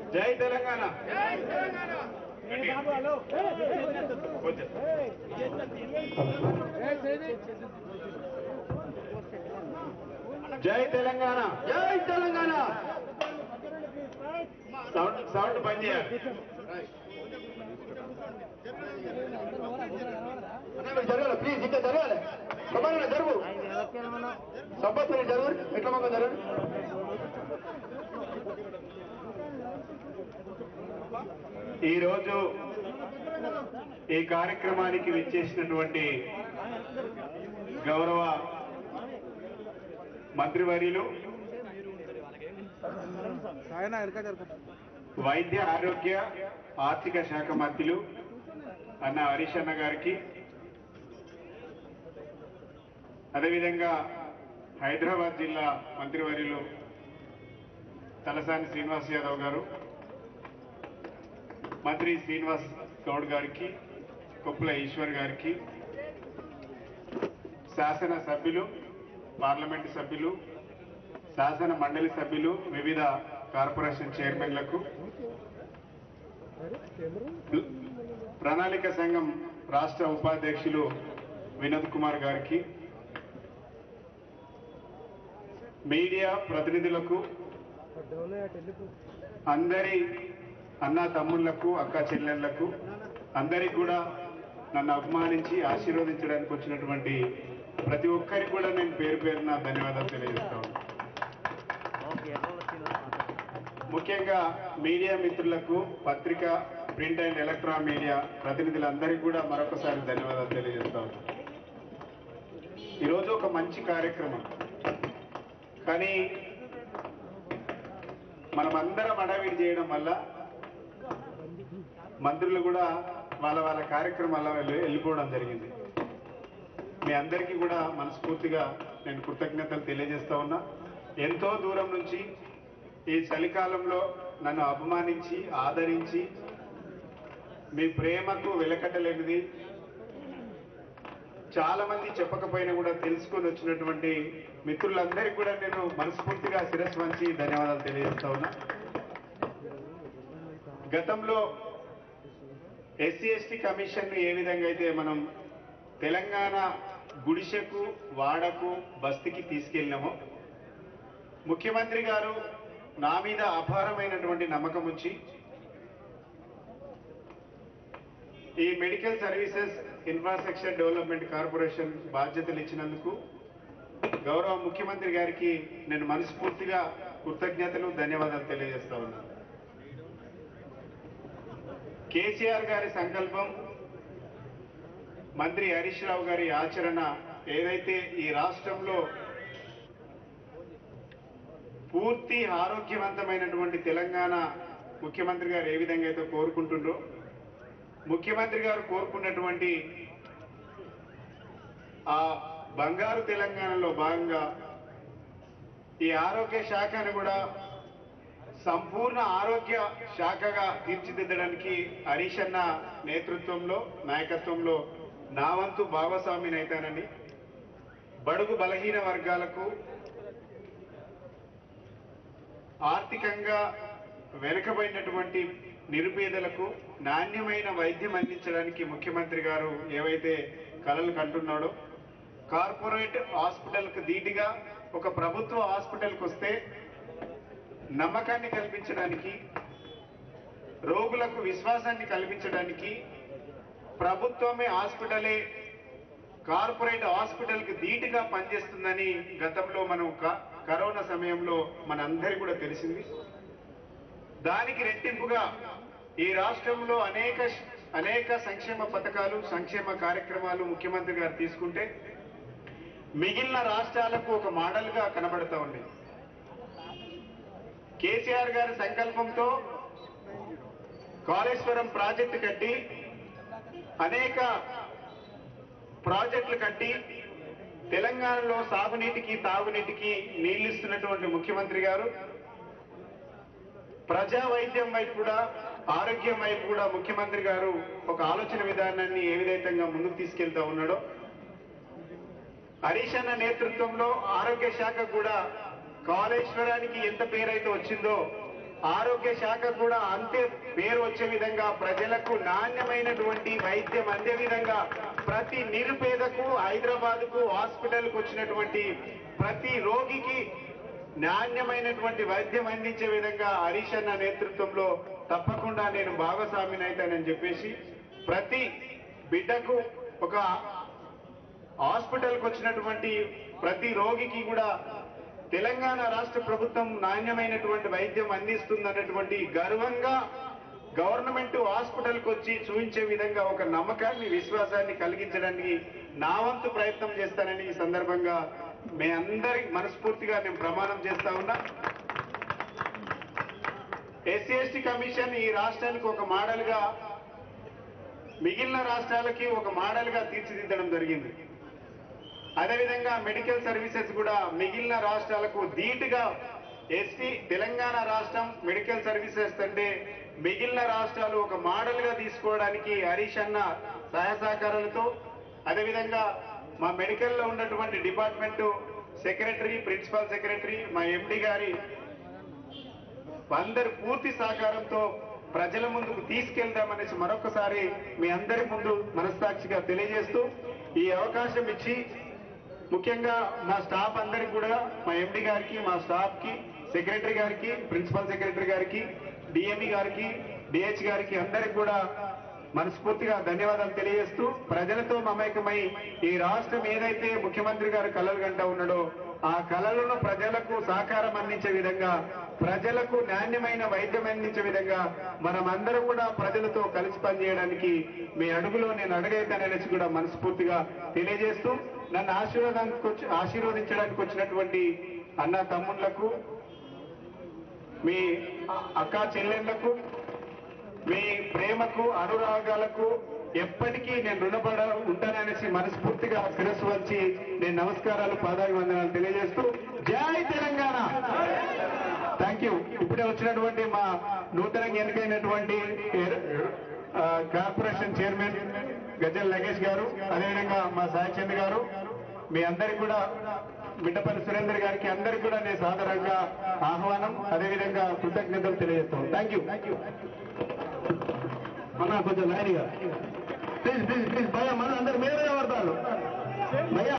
జై తెలంగాణ కొంచెం. జై తెలంగాణ జై తెలంగాణ సౌండ్ సౌండ్ బంద్ చేయాలి జరగాలి ప్లీజ్ ఇంకా జరగాలి సమాన జరుగు సంపత్ మీరు జరుగు ఎట్లా మొక్క జరగదు ఈరోజు ఈ కార్యక్రమానికి విచ్చేసినటువంటి గౌరవ మంత్రివర్యులు వైద్య ఆరోగ్య ఆర్థిక శాఖ మంత్రులు అన్న హరీష్ అన్న గారికి అదేవిధంగా హైదరాబాద్ జిల్లా మంత్రివర్యులు తలసాని శ్రీనివాస్ యాదవ్ గారు మంత్రి శ్రీనివాస్ గౌడ్ గారికి కొప్పుల ఈశ్వర్ గారికి శాసన సభ్యులు పార్లమెంటు సభ్యులు శాసన మండలి సభ్యులు వివిధ కార్పొరేషన్ చైర్మన్లకు ప్రణాళిక సంఘం రాష్ట్ర ఉపాధ్యక్షులు వినోద్ కుమార్ గారికి మీడియా ప్రతినిధులకు అందరి అన్న తమ్ముళ్లకు అక్క చెల్లెళ్లకు అందరికి కూడా నన్ను అభిమానించి ఆశీర్వదించడానికి వచ్చినటువంటి ప్రతి ఒక్కరికి కూడా నేను పేరు పేరున ధన్యవాదాలు తెలియజేస్తాను ముఖ్యంగా మీడియా మిత్రులకు పత్రిక ప్రింట్ అండ్ ఎలక్ట్రాన్ మీడియా ప్రతినిధులందరికీ కూడా మరొకసారి ధన్యవాదాలు తెలియజేస్తాను ఈరోజు ఒక మంచి కార్యక్రమం కానీ మనమందరం అడవిడి చేయడం వల్ల మంత్రులు కూడా వాళ్ళ వాళ్ళ కార్యక్రమాల వెళ్ళి- వెళ్ళిపోవడం జరిగింది మీ అందరికీ కూడా మనస్ఫూర్తిగా నేను కృతజ్ఞతలు తెలియజేస్తా ఉన్నా ఎంతో దూరం నుంచి ఈ చలికాలంలో నన్ను అభిమానించి ఆదరించి మీ ప్రేమకు వెలకట్టలేనిది చాలా మంది చెప్పకపోయినా కూడా తెలుసుకొని వచ్చినటువంటి మిత్రులందరికీ కూడా నేను మనస్ఫూర్తిగా శిరస్సు వంచి ధన్యవాదాలు తెలియజేస్తా ఉన్నా గతంలో ఎస్సీ ఎస్టీ కమిషన్ ఏ విధంగా అయితే మనం తెలంగాణ గుడిసెకు వాడకు బస్తికి తీసుకెళ్ళినామో ముఖ్యమంత్రి గారు నా మీద అపారమైనటువంటి నమ్మకం ఉంచి ఈ medical services infrastructure development corporation బాధ్యతలు ఇచ్చినందుకు గౌరవ ముఖ్యమంత్రి గారికి నేను మనస్ఫూర్తిగా కృతజ్ఞతలు ధన్యవాదాలు తెలియజేస్తా ఉన్నాను కేసీఆర్ గారి సంకల్పం మంత్రి హరీష్ రావు గారి ఆచరణ ఏదైతే ఈ రాష్ట్రంలో పూర్తి ఆరోగ్యవంతమైనటువంటి తెలంగాణ ముఖ్యమంత్రి గారు ఏ విధంగా అయితే కోరుకుంటుండ్రో ముఖ్యమంత్రి గారు కోరుకున్నటువంటి ఆ బంగారు తెలంగాణలో భాగంగా ఈ ఆరోగ్య శాఖను కూడా సంపూర్ణ ఆరోగ్య శాఖగా తీర్చిదిద్దడానికి హరీష్ అన్న నేతృత్వంలో నాయకత్వంలో నా వంతు భాగస్వామిని అవుతానని బడుగు బలహీన వర్గాలకు ఆర్థికంగా వెనుకబడినటువంటి నిరుపేదలకు నాణ్యమైన వైద్యం అందించడానికి ముఖ్యమంత్రి గారు ఏవైతే కలలు కంటున్నాడో కార్పొరేట్ హాస్పిటల్కు ధీటుగా ఒక ప్రభుత్వ హాస్పిటల్కి వస్తే నమ్మకాన్ని కల్పించడానికి రోగులకు విశ్వాసాన్ని కల్పించడానికి ప్రభుత్వమే హాస్పిటలే కార్పొరేట్ హాస్పిటల్ కి ధీటుగా పనిచేస్తుందని గతంలో మనం క- కరోనా సమయంలో మనందరికీ కూడా తెలిసింది దానికి రెట్టింపుగా ఈ రాష్ట్రంలో అనేక అనేక సంక్షేమ పథకాలు సంక్షేమ కార్యక్రమాలు ముఖ్యమంత్రి గారు తీసుకుంటే మిగిలిన రాష్ట్రాలకు ఒక మోడల్ గా కనబడతా ఉంది కేసీఆర్ గారి సంకల్పంతో కాళేశ్వరం ప్రాజెక్టు కట్టి అనేక ప్రాజెక్టులు కట్టి తెలంగాణలో సాగునీటికి తాగునీటికి నీళ్లు ఇస్తున్నటువంటి ముఖ్యమంత్రి గారు ప్రజా వైద్యం వైపు కూడా ఆరోగ్యం వైపు కూడా ముఖ్యమంత్రి గారు ఒక ఆలోచన విధానాన్ని ఏ విధంగా ముందుకు తీసుకెళ్తా ఉన్నాడో హరీష్ అన్న నేతృత్వంలో ఆరోగ్య శాఖ కూడా కాళేశ్వరానికి ఎంత పేరైతే వచ్చిందో ఆరోగ్య శాఖ కూడా అంతే పేరు వచ్చే విధంగా ప్రజలకు నాణ్యమైనటువంటి వైద్యం అందే విధంగా ప్రతి నిరుపేదకు హైదరాబాద్ కు హాస్పిటల్ కు వచ్చినటువంటి ప్రతి రోగికి నాణ్యమైనటువంటి వైద్యం అందించే విధంగా హరీష్ అన్న నేతృత్వంలో తప్పకుండా నేను భాగస్వామిని అవుతానని చెప్పేసి ప్రతి బిడ్డకు ఒక హాస్పిటల్కి వచ్చినటువంటి ప్రతి రోగికి కూడా తెలంగాణ రాష్ట్ర ప్రభుత్వం నాణ్యమైనటువంటి వైద్యం అందిస్తుందన్నటువంటి గర్వంగా గవర్నమెంట్ హాస్పిటల్కి వచ్చి చూపించే విధంగా ఒక నమ్మకాన్ని విశ్వాసాన్ని కలిగించడానికి నా వంతు ప్రయత్నం చేస్తానని ఈ సందర్భంగా మీ అందరి మనస్ఫూర్తిగా నేను ప్రమాణం చేస్తా ఉన్నా ఎస్సీ ఎస్టీ కమిషన్ ఈ రాష్ట్రానికి ఒక మోడల్ గా మిగిలిన రాష్ట్రాలకి ఒక మోడల్ గా తీర్చిదిద్దడం జరిగింది అదేవిధంగా మెడికల్ సర్వీసెస్ కూడా మిగిలిన రాష్ట్రాలకు ధీటుగా ఎస్టీ తెలంగాణ రాష్ట్రం మెడికల్ సర్వీసెస్ అంటే మిగిలిన రాష్ట్రాలు ఒక మోడల్ గా తీసుకోవడానికి హరీష్ అన్న సహాయ సహకారాలతో అదేవిధంగా మా మెడికల్ లో ఉన్నటువంటి డిపార్ట్మెంట్ సెక్రటరీ ప్రిన్సిపల్ సెక్రటరీ మా ఎండి గారి అందరి పూర్తి సహకారంతో ప్రజల ముందుకు తీసుకెళ్దామనేసి మరొకసారి మీ అందరి ముందు మనస్సాక్షిగా తెలియజేస్తూ ఈ అవకాశం ఇచ్చి ముఖ్యంగా మా స్టాఫ్ అందరికి కూడా మా ఎండి గారికి మా స్టాఫ్ కి సెక్రటరీ గారికి ప్రిన్సిపల్ సెక్రటరీ గారికి డిఎంఈ గారికి డిహెచ్ గారికి అందరికి కూడా మనస్ఫూర్తిగా ధన్యవాదాలు తెలియజేస్తూ ప్రజలతో మమేకమై ఈ రాష్ట్రం ఏదైతే ముఖ్యమంత్రి గారు కలలు గంట ఉన్నాడో ఆ కళలను ప్రజలకు సహకారం అందించే విధంగా ప్రజలకు నాణ్యమైన వైద్యం అందించే విధంగా మనం అందరం కూడా ప్రజలతో కలిసి పనిచేయడానికి మీ అడుగులో నేను అడుగైతాననేసి కూడా మనస్ఫూర్తిగా తెలియజేస్తూ నన్ను ఆశీర్వాదానికి వచ్చి ఆశీర్వదించడానికి వచ్చినటువంటి అన్న తమ్ముళ్లకు మీ అక్క చెల్లెళ్లకు మీ ప్రేమకు అనురాగాలకు ఎప్పటికీ నేను రుణపడ ఉంటాననేసి మనస్ఫూర్తిగా శిరస్సు వచ్చి నేను నమస్కారాలు పాదాభివందనాలు తెలియజేస్తూ జై తెలంగాణ థ్యాంక్ యూ ఇప్పుడే వచ్చినటువంటి మా నూతనంగా ఎన్నికైనటువంటి ఆ, కార్పొరేషన్ చైర్మన్ గజల్ నగేష్ గారు అదేవిధంగా మా సాయచంద్ గారు మీ అందరికి కూడా మిట్టపల్లి సురేందర్ గారికి అందరికి కూడా నేను సాధారణంగా ఆహ్వానం అదేవిధంగా కృతజ్ఞతలు తెలియజేస్తాం థ్యాంక్ యూ అన్న కొంచెం లైన్గా ప్లీజ్ ప్లీజ్ ప్లీజ్ భయ మన అందరు మీరే పడతారు భయ